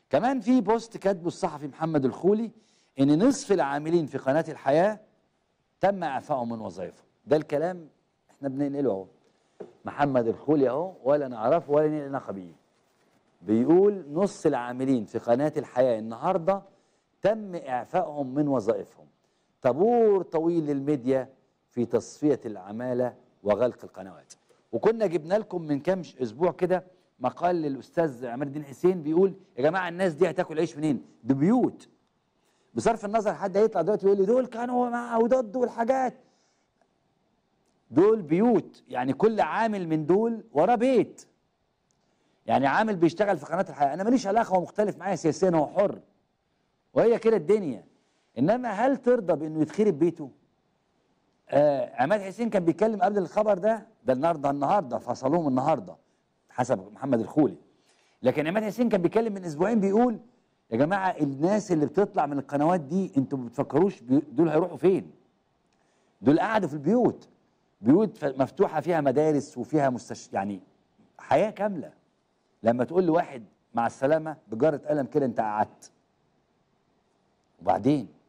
كمان في بوست كاتبه الصحفي محمد الخولي ان نصف العاملين في قناه الحياه تم اعفائهم من وظائفهم ده الكلام احنا بننقله اهو محمد الخولي اهو ولا نعرفه ولا لنا علاقه بيه بيقول نص العاملين في قناه الحياه النهارده تم اعفائهم من وظائفهم طابور طويل للميديا في تصفيه العماله وغلق القنوات وكنا جبنا لكم من كام ش- اسبوع كده مقال للاستاذ عماد الدين حسين بيقول يا جماعه الناس دي هتاكل عيش منين؟ دي بيوت بصرف النظر حد هيطلع دلوقتي يقول لي دول كانوا مع وضد والحاجات دول بيوت يعني كل عامل من دول وراه بيت يعني عامل بيشتغل في قناه الحياه انا ماليش علاقه هو مختلف معايا سياسيا هو حر وهي كده الدنيا انما هل ترضى بانه يتخرب بيته؟ آه عماد حسين كان بيتكلم قبل الخبر ده ده النهارده النهارده فصلوهم النهارده حسب محمد الخولي لكن عماد حسين كان بيتكلم من اسبوعين بيقول يا جماعه الناس اللي بتطلع من القنوات دي انتوا ما بتفكروش بي- دول هيروحوا فين؟ دول قعدوا في البيوت بيوت ف- مفتوحه فيها مدارس وفيها مستش يعني حياه كامله لما تقول لواحد مع السلامه بجاره قلم كده انت قعدت وبعدين